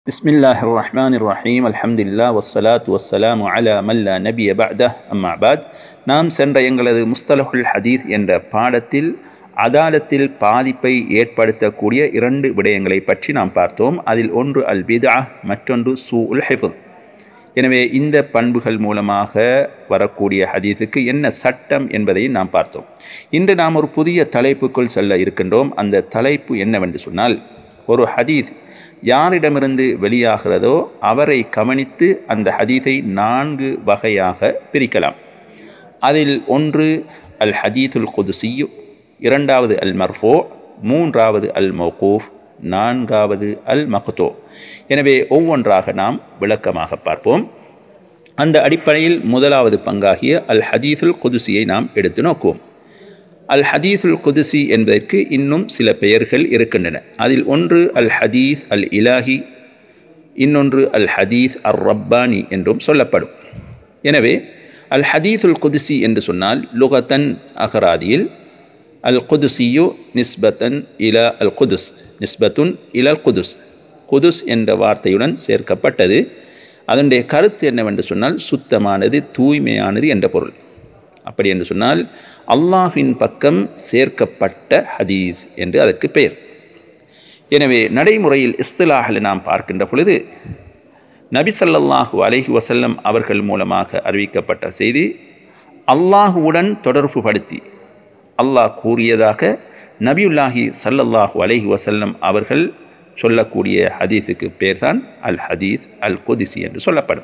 بسم الله الرحمن الرحيم الحمد لله والصلاة والسلام على من لا نبي بعده أما بعد நாம் சென்ற எங்களது முஸ்தலஹுல் ஹதீஸ் என்ற பாடத்தில் அதாலத்தில் பாதிப்பை ஏற்படுத்தக்கூடிய இரண்டு விடயங்களை பற்றி நாம் பார்த்தோம் அதில் ஒன்று அல் பிதா மற்றொன்று சூ உல் ஹிஃபுல் எனவே இந்த பண்புகள் மூலமாக வரக்கூடிய ஹதீஸுக்கு என்ன சட்டம் என்பதை நாம் பார்த்தோம் இன்று நாம் ஒரு புதிய தலைப்புக்குள் செல்ல இருக்கின்றோம் அந்த தலைப்பு என்னவென்று சொன்னால் ஒரு ஹதீஸ் யாரிடமிருந்து வெளியாகிறதோ அவரை கவனித்து அந்த ஹதீஸை நான்கு வகையாக பிரிக்கலாம் அதில் ஒன்று அல் ஹதீதுல் குதுசியு இரண்டாவது அல் மர்ஃபோ மூன்றாவது அல் மௌகூஃப் நான்காவது அல் மக்தோ எனவே ஒவ்வொன்றாக நாம் விளக்கமாக பார்ப்போம் அந்த அடிப்படையில் முதலாவது பங்காகிய அல் ஹதீஸுல் குதுசியை நாம் எடுத்து நோக்குவோம் அல் ஹதீஸுல் குதுசி என்பதற்கு இன்னும் சில பெயர்கள் இருக்கின்றன அதில் ஒன்று அல் ஹதீஸ் அல் இலாஹி இன்னொன்று அல் ஹதீஸ் அர் ரப்பானி என்றும் சொல்லப்படும் எனவே அல் ஹதீஸுல் குதுசி என்று சொன்னால் லுகத்தன் அகராதியில் அல் குதுசியு நிஸ்பத்தன் இல அல் குதுஸ் நிஸ்பத்துன் இல அல் குதுஸ் குதுஸ் என்ற வார்த்தையுடன் சேர்க்கப்பட்டது அதனுடைய கருத்து என்னவென்று சொன்னால் சுத்தமானது தூய்மையானது என்ற பொருள் அப்படி என்று சொன்னால் அல்லாஹின் பக்கம் சேர்க்கப்பட்ட ஹதீஸ் என்று அதற்கு பெயர் எனவே நடைமுறையில் இஸ்திலாஹில் நாம் பார்க்கின்ற பொழுது நபி சல்லல்லாஹு அலஹி வசல்லம் அவர்கள் மூலமாக அறிவிக்கப்பட்ட செய்தி அல்லாஹுவுடன் தொடர்பு படுத்தி அல்லாஹ் கூறியதாக நபியுல்லாஹி சல்லல்லாஹு அலஹி வசல்லம் அவர்கள் சொல்லக்கூடிய ஹதீஸுக்கு பேர்தான் அல் ஹதீஸ் அல் குதிசி என்று சொல்லப்படும்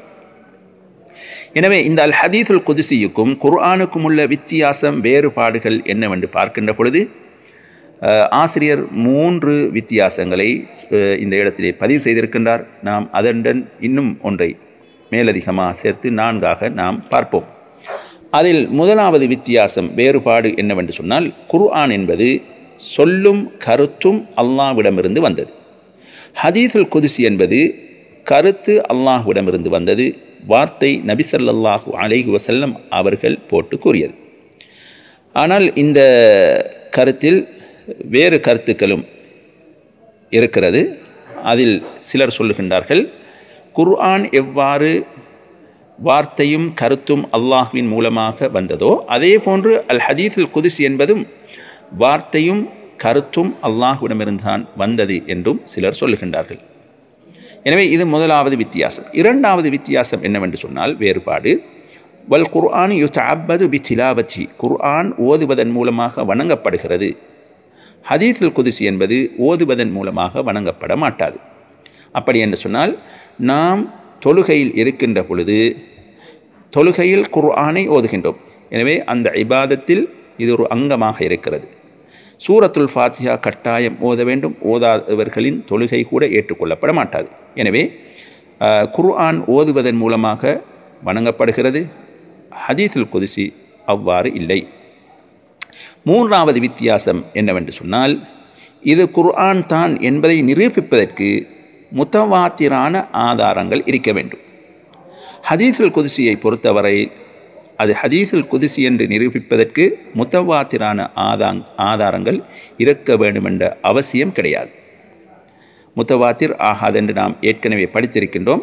எனவே இந்த அல் ஹதீஸுல் குதிசியுக்கும் குர்ஆனுக்கும் உள்ள வித்தியாசம் வேறுபாடுகள் என்னவென்று பார்க்கின்ற பொழுது ஆசிரியர் மூன்று வித்தியாசங்களை இந்த இடத்திலே பதிவு செய்திருக்கின்றார் நாம் அதனுடன் இன்னும் ஒன்றை மேலதிகமாக சேர்த்து நான்காக நாம் பார்ப்போம் அதில் முதலாவது வித்தியாசம் வேறுபாடு என்னவென்று சொன்னால் குர்ஆன் என்பது சொல்லும் கருத்தும் அல்லாஹ்விடமிருந்து வந்தது ஹதீஸுல் குதிசி என்பது கருத்து அல்லாஹ்விடமிருந்து வந்தது வார்த்தை நபிசல்லாஹூ அலைஹி வசல்லம் அவர்கள் போட்டு கூறியது ஆனால் இந்த கருத்தில் வேறு கருத்துக்களும் இருக்கிறது அதில் சிலர் சொல்லுகின்றார்கள் குர்ஆன் எவ்வாறு வார்த்தையும் கருத்தும் அல்லாஹுவின் மூலமாக வந்ததோ அதே போன்று அல் ஹதீஸுல் குதிஸ் என்பதும் வார்த்தையும் கருத்தும் அல்லாஹுவிடமிருந்தான் வந்தது என்றும் சிலர் சொல்லுகின்றார்கள் எனவே இது முதலாவது வித்தியாசம் இரண்டாவது வித்தியாசம் என்னவென்று சொன்னால் வேறுபாடு வல் குர்ஆன் யுத்தஅப்பது பி திலாவச்சி குர்ஆன் ஓதுவதன் மூலமாக வணங்கப்படுகிறது ஹதீஸுல் குதிசி என்பது ஓதுவதன் மூலமாக வணங்கப்பட மாட்டாது அப்படி என்று சொன்னால் நாம் தொழுகையில் இருக்கின்ற பொழுது தொழுகையில் குர்ஆனை ஓதுகின்றோம் எனவே அந்த இபாதத்தில் இது ஒரு அங்கமாக இருக்கிறது சூரத்துல் ஃபாத்தியா கட்டாயம் ஓத வேண்டும் ஓதாதவர்களின் தொழுகை கூட ஏற்றுக்கொள்ளப்பட மாட்டாது எனவே குர்ஆன் ஓதுவதன் மூலமாக வணங்கப்படுகிறது ஹதீஸுல் குதிசி அவ்வாறு இல்லை மூன்றாவது வித்தியாசம் என்னவென்று சொன்னால் இது குர்ஆன் தான் என்பதை நிரூபிப்பதற்கு முத்தவாத்திரான ஆதாரங்கள் இருக்க வேண்டும் ஹதீஸுல் குதிசியை பொறுத்தவரை அது ஹதீஸுல் குதிசி என்று நிரூபிப்பதற்கு முத்தவாத்திரான ஆதாங் ஆதாரங்கள் இருக்க வேண்டும் என்ற அவசியம் கிடையாது முத்தவாத்திர் ஆகாதென்று நாம் ஏற்கனவே படித்திருக்கின்றோம்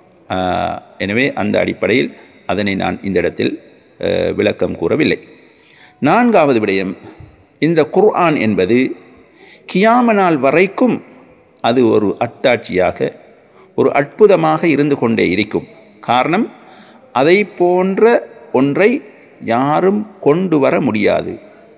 எனவே அந்த அடிப்படையில் அதனை நான் இந்த இடத்தில் விளக்கம் கூறவில்லை நான்காவது விடயம் இந்த குர்ஆன் என்பது கியாம நாள் வரைக்கும் அது ஒரு அத்தாட்சியாக ஒரு அற்புதமாக இருந்து கொண்டே இருக்கும் காரணம் அதை போன்ற ஒன்றை யாரும் கொண்டு வர முடியாது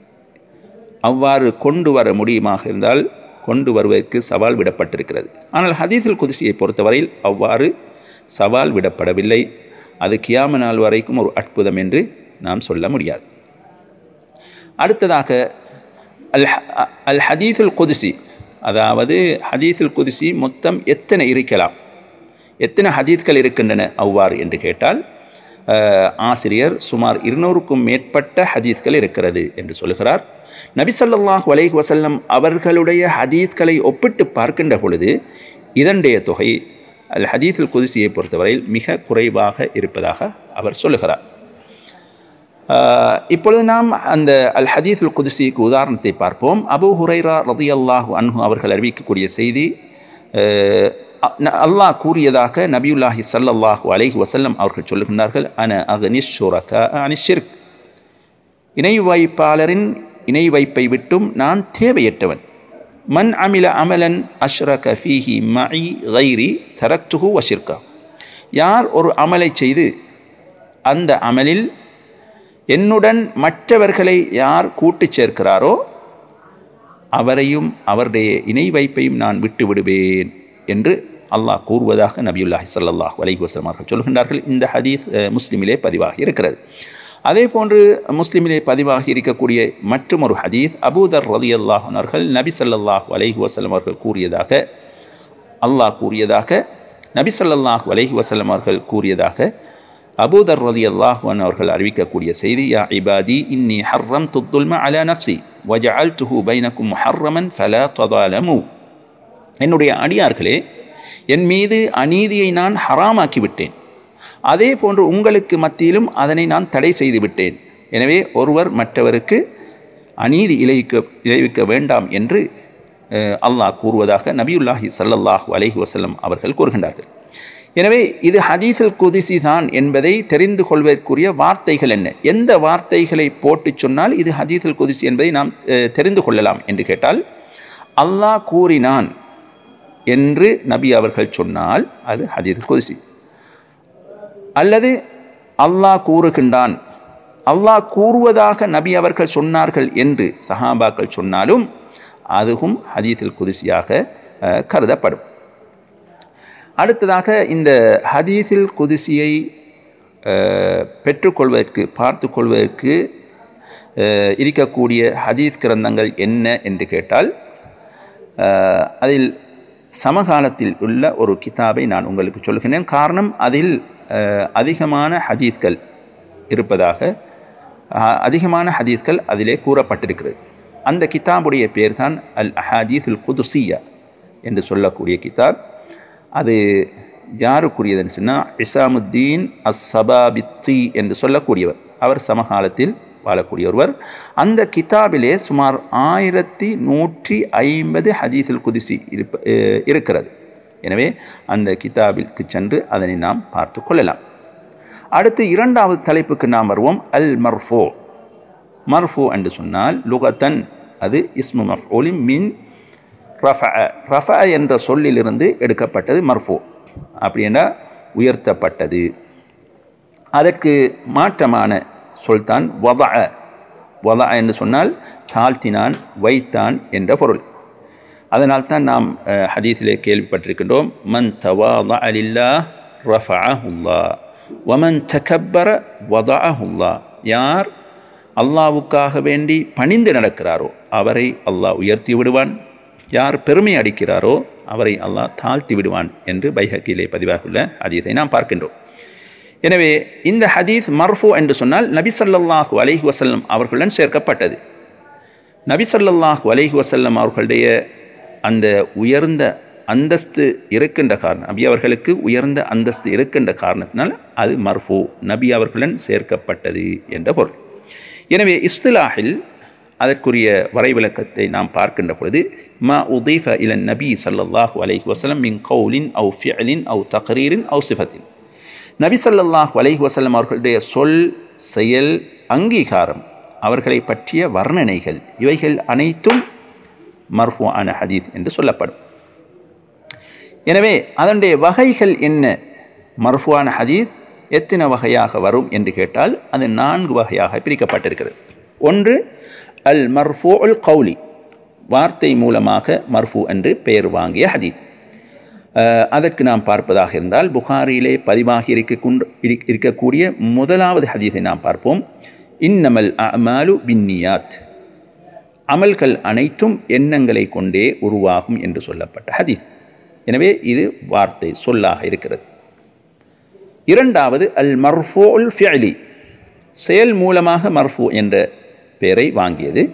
அவ்வாறு கொண்டு வர முடியுமாக இருந்தால் கொண்டு வருவதற்கு சவால் விடப்பட்டிருக்கிறது ஆனால் ஹதீஸுல் குதிசியை பொறுத்தவரையில் அவ்வாறு சவால் விடப்படவில்லை அது கியாம நாள் வரைக்கும் ஒரு அற்புதம் என்று நாம் சொல்ல முடியாது அடுத்ததாக அல் அல் ஹதீஸுல் குதிசி அதாவது ஹதீஸுல் குதிசி மொத்தம் எத்தனை இருக்கலாம் எத்தனை ஹதீஸ்கள் இருக்கின்றன அவ்வாறு என்று கேட்டால் ஆசிரியர் சுமார் இருநூறுக்கும் மேற்பட்ட ஹதீஸ்கள் இருக்கிறது என்று சொல்கிறார் நபிசல்லாஹ் வலைஹ் வசல்லம் அவர்களுடைய ஹதீஸ்களை ஒப்பிட்டு பார்க்கின்ற பொழுது இதனுடைய தொகை அல் ஹதீஸுல் குதிசியை பொறுத்தவரையில் மிக குறைவாக இருப்பதாக அவர் சொல்லுகிறார் இப்பொழுது நாம் அந்த அல் ஹதீஸுல் குதிசிக்கு உதாரணத்தை பார்ப்போம் அபு ஹுரைரா ரதி அல்லாஹு அன்ஹு அவர்கள் அறிவிக்கக்கூடிய செய்தி அல்லாஹ் கூறியதாக நபியுல்லாஹி சல்லல்லாஹு அலைஹி வசல்லம் அவர்கள் சொல்லுகின்றார்கள் அன அகனிஷ் ஷுரகா அனிஷிர்க் இணை வைப்பாளரின் இணை வைப்பை விட்டும் நான் தேவையற்றவன் மன் அமில அமலன் அஷ்ரக ஃபீஹி மஇ கைரி தரக்துஹு வஷிர்கா யார் ஒரு அமலை செய்து அந்த அமலில் என்னுடன் மற்றவர்களை யார் கூட்டு சேர்க்கிறாரோ அவரையும் அவருடைய இணை வைப்பையும் நான் விட்டு விடுவேன் என்று அல்லாஹ் கூறுவதாக நபியுல்லாஹி சல்லாஹ் அலைஹி வஸ்லம் அவர்கள் சொல்கின்றார்கள் இந்த ஹதீஸ் முஸ்லிமிலே பதிவாகி இருக்கிறது அதே போன்று முஸ்லிமிலே பதிவாகி இருக்கக்கூடிய மற்றும் ஒரு ஹதீஸ் அபூதர் ரதி அல்லாஹர்கள் நபி சல்லாஹ் அலைஹி வசலம் அவர்கள் கூறியதாக அல்லாஹ் கூறியதாக நபி சல்லாஹ் அலைஹி வசலம் அவர்கள் கூறியதாக அபூதர் ரதி அல்லாஹன் அவர்கள் அறிவிக்கக்கூடிய செய்தி யா இபாதி இன்னி ஹர்ரம் துத்துல்ம அலா நப்சி வஜால் துஹு பைனக்கும் ஹர்ரமன் ஃபல தொதாலமு என்னுடைய அடியார்களே என் மீது அநீதியை நான் ஹராமாக்கி விட்டேன் அதே போன்று உங்களுக்கு மத்தியிலும் அதனை நான் தடை செய்து விட்டேன் எனவே ஒருவர் மற்றவருக்கு அநீதி இழைக்க இழைவிக்க வேண்டாம் என்று அல்லாஹ் கூறுவதாக நபியுல்லாஹி சல்லல்லாஹு அலைஹி வசல்லம் அவர்கள் கூறுகின்றார்கள் எனவே இது ஹதீஸில் குதிசி தான் என்பதை தெரிந்து கொள்வதற்குரிய வார்த்தைகள் என்ன எந்த வார்த்தைகளை போட்டு சொன்னால் இது ஹதீஸில் குதிசி என்பதை நாம் தெரிந்து கொள்ளலாம் என்று கேட்டால் அல்லாஹ் கூறினான் என்று நபி அவர்கள் சொன்னால் அது ஹதீஸில் குதிசி அல்லது அல்லாஹ் கூறுகின்றான் அல்லாஹ் கூறுவதாக நபி அவர்கள் சொன்னார்கள் என்று சஹாபாக்கள் சொன்னாலும் அதுவும் ஹதீஸில் குதிசியாக கருதப்படும் அடுத்ததாக இந்த ஹதீஸில் குதிசியை பெற்றுக்கொள்வதற்கு பார்த்து கொள்வதற்கு இருக்கக்கூடிய ஹதீஸ் கிரந்தங்கள் என்ன என்று கேட்டால் அதில் சமகாலத்தில் உள்ள ஒரு கிதாபை நான் உங்களுக்கு சொல்கிறேன் காரணம் அதில் அதிகமான ஹதீஸ்கள் இருப்பதாக அதிகமான ஹதீஸ்கள் அதிலே கூறப்பட்டிருக்கிறது அந்த கிதாபுடைய பேர் தான் அல் அஹாதீஸ் உல் குதுசியா என்று சொல்லக்கூடிய கிதாப் அது யாருக்குரியதுன்னு சொன்னால் இசாமுத்தீன் அஸ் சபாபித்தி என்று சொல்லக்கூடியவர் அவர் சமகாலத்தில் வாழக்கூடிய ஒருவர் அந்த கிதாபிலே சுமார் ஆயிரத்தி நூற்றி ஐம்பது ஹதீஸில் குதிசி இருப்ப இருக்கிறது எனவே அந்த கிதாபிற்கு சென்று அதனை நாம் பார்த்து கொள்ளலாம் அடுத்து இரண்டாவது தலைப்புக்கு நாம் வருவோம் அல் மர்ஃபோ மர்ஃபோ என்று சொன்னால் லுகத்தன் அது இஸ்மு மஃபோலிம் மின் ரஃப ரஃப என்ற சொல்லிலிருந்து எடுக்கப்பட்டது மர்ஃபோ அப்படின்னா உயர்த்தப்பட்டது அதற்கு மாற்றமான சொல்தான் வத வத என்று சொன்னால் தாழ்த்தினான் வைத்தான் என்ற பொருள் அதனால் தான் நாம் ஹதீஸிலே கேள்விப்பட்டிருக்கின்றோம் மன் தவாத அலில்லா ரஃபஅஹுல்லா வமன் தகப்பர வதஅஹுல்லா யார் அல்லாவுக்காக வேண்டி பணிந்து நடக்கிறாரோ அவரை அல்லாஹ் உயர்த்தி விடுவான் யார் பெருமை அடிக்கிறாரோ அவரை அல்லாஹ் தாழ்த்தி விடுவான் என்று பைஹக்கிலே பதிவாகுள்ள ஹதீஸை நாம் பார்க்கின்றோம் எனவே இந்த ஹதீஸ் மர்ஃபு என்று சொன்னால் நபி சல்லாஹூ அலஹி வசல்லம் அவர்களுடன் சேர்க்கப்பட்டது நபி சல்லாஹூ அலஹி வசல்லம் அவர்களுடைய அந்த உயர்ந்த அந்தஸ்து இருக்கின்ற காரணம் நபி அவர்களுக்கு உயர்ந்த அந்தஸ்து இருக்கின்ற காரணத்தினால் அது மர்ஃபு நபி அவர்களுடன் சேர்க்கப்பட்டது என்ற பொருள் எனவே இஸ்திலாஹில் அதற்குரிய வரைவிலக்கத்தை நாம் பார்க்கின்ற பொழுது மா உதீஃப இலன் நபி சல்லாஹூ அலஹி வசலம் மின் கவுலின் அவு ஃபியலின் அவு தக்ரீரின் அவு சிஃபத்தின் நபி சல்லாஹ் அலைஹி வசல்லம் அவர்களுடைய சொல் செயல் அங்கீகாரம் அவர்களை பற்றிய வர்ணனைகள் இவைகள் அனைத்தும் மர்ஃபு ஆன ஹதீஸ் என்று சொல்லப்படும் எனவே அதனுடைய வகைகள் என்ன மர்ஃபுவான ஹதீஸ் எத்தனை வகையாக வரும் என்று கேட்டால் அது நான்கு வகையாக பிரிக்கப்பட்டிருக்கிறது ஒன்று அல் மர்ஃபூ உல் கௌலி வார்த்தை மூலமாக மர்ஃபு என்று பெயர் வாங்கிய ஹதீஸ் அதற்கு நாம் பார்ப்பதாக இருந்தால் புகாரியிலே பதிவாகி இருக்க இருக்கக்கூடிய முதலாவது ஹதீஸை நாம் பார்ப்போம் இன்னமல் அமாலு பின்னியாத் அமல்கள் அனைத்தும் எண்ணங்களை கொண்டே உருவாகும் என்று சொல்லப்பட்ட ஹதீஸ் எனவே இது வார்த்தை சொல்லாக இருக்கிறது இரண்டாவது அல் மர்ஃபோ உல் ஃபியலி செயல் மூலமாக மர்ஃபு என்ற பெயரை வாங்கியது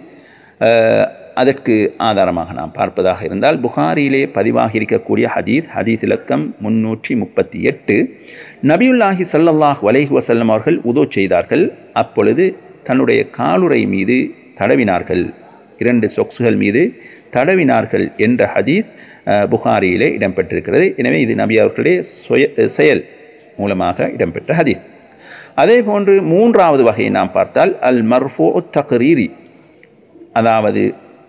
அதற்கு ஆதாரமாக நாம் பார்ப்பதாக இருந்தால் புகாரியிலே பதிவாகி இருக்கக்கூடிய ஹதீஸ் ஹதீஸ் இலக்கம் முன்னூற்றி முப்பத்தி எட்டு நபியுல்லாஹி சல்லல்லாஹ் வலைஹி வசல்லம் அவர்கள் உதோ செய்தார்கள் அப்பொழுது தன்னுடைய காலுரை மீது தடவினார்கள் இரண்டு சொக்ஸுகள் மீது தடவினார்கள் என்ற ஹதீஸ் அஹ், புகாரியிலே இடம்பெற்றிருக்கிறது எனவே இது நபி அவர்களுடைய சுய செயல் மூலமாக இடம்பெற்ற ஹதீஸ் அதே போன்று மூன்றாவது வகையை நாம் பார்த்தால் அல் மர்ஃபூ தக்ரீரி அதாவது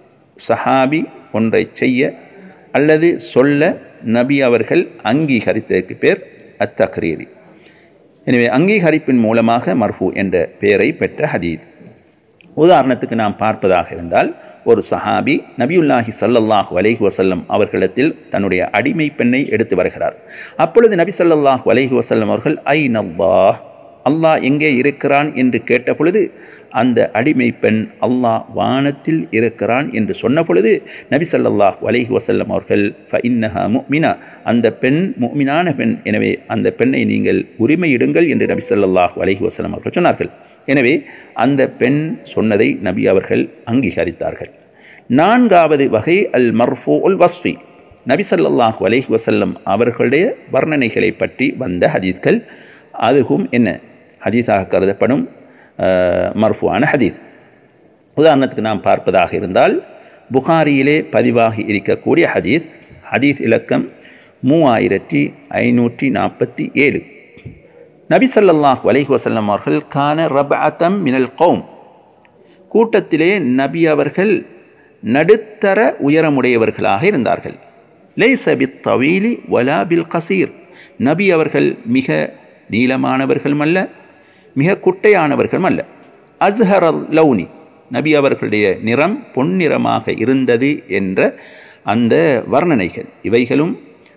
சஹாபி ஒன்றை செய்ய அல்லது சொல்ல நபி அவர்கள் அங்கீகரித்ததற்கு பேர் அத்தக்ரீரி எனவே அங்கீகரிப்பின் மூலமாக மர்ஃபூ என்ற பெயரை பெற்ற ஹதீஸ் உதாரணத்துக்கு நாம் பார்ப்பதாக இருந்தால் ஒரு சஹாபி நபியுல்லாஹி ஸல்லல்லாஹு அலைஹி வஸல்லம் அவர்களிடத்தில் தன்னுடைய அடிமை பெண்ணை எடுத்து வருகிறார் அப்பொழுது நபி ஸல்லல்லாஹு அலைஹி வஸல்லம் அவர்கள் ஐன் அல்லாஹ் அல்லாஹ் எங்கே இருக்கிறான் என்று கேட்ட பொழுது அந்த அடிமை பெண் அல்லாஹ் வானத்தில் இருக்கிறான் என்று சொன்ன பொழுது நபி ஸல்லல்லாஹு அலைஹி வஸல்லம் அவர்கள் ஃப இன்னஹா முஃமினா அந்த பெண் முஃமினான பெண் எனவே அந்த பெண்ணை நீங்கள் உரிமையிடுங்கள் என்று நபி ஸல்லல்லாஹு அலைஹி வஸல்லம் அவர்கள் சொன்னார்கள் எனவே அந்த பெண் சொன்னதை நபி அவர்கள் அங்கீகரித்தார்கள் நான்காவது வகை அல் மர்ஃபூ உல் வஸ்ஃபி நபி ஸல்லல்லாஹு அலைஹி வஸல்லம் அவர்களுடைய வர்ணனைகளை பற்றி வந்த ஹதீஸ்கள் அதுவும் என்ன ஹதீஸாக கருதப்படும் அஹ், மர்ஃபுவான ஹதீஸ் உதாரணத்துக்கு நாம் பார்ப்பதாக இருந்தால் புகாரியிலே பதிவாகி இருக்கக்கூடிய ஹதீஸ் ஹதீஸ் இலக்கம் மூவாயிரத்தி ஐநூற்றி நாற்பத்தி ஏழு நபி ஸல்லல்லாஹு அலைஹி வஸல்லம் அவர்கள் கான ரபஅத்தம் மினல் கௌம் கூட்டத்திலே நபி அவர்கள் நடுத்தர உயரமுடையவர்களாக இருந்தார்கள் லைஸ பித் தவீலி வலா பில் கசீர் நபி அவர்கள் மிக நீளமானவர்களும் அல்ல மிக குட்டையானவர்களும் அல்ல அஸ்ஹர் அல் லௌனி நபி அவர்களுடைய நிறம் பொன்னிறமாக இருந்தது என்ற அந்த வர்ணனைகள் இவைகளும்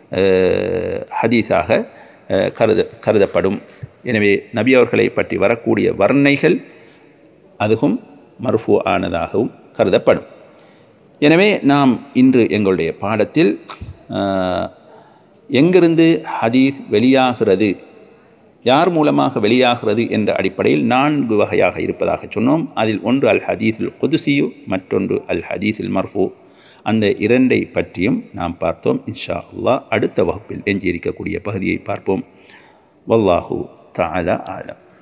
அஹ், ஹதீஸாக அஹ், கருத கருதப்படும் எனவே நபி அவர்களை பற்றி வரக்கூடிய வர்ணைகள் அதுவும் மர்ஃபூ ஆனதாகவும் கருதப்படும் எனவே நாம் இன்று எங்களுடைய பாடத்தில் அஹ், எங்கிருந்து ஹதீஸ் வெளியாகிறது யார் மூலமாக வெளியாகிறது என்ற அடிப்படையில் நான்கு வகையாக இருப்பதாக சொன்னோம் அதில் ஒன்று அல் ஹதீஸுல் குதுசியு மற்றொன்று அல் ஹதீஸுல் மர்ஃபூ அந்த இரண்டை பற்றியும் நாம் பார்த்தோம் இன்ஷா அல்லாஹ் அடுத்த வகுப்பில் எஞ்சியிருக்கக்கூடிய பகுதியை பார்ப்போம் வல்லாஹு தஆலா ஆலம்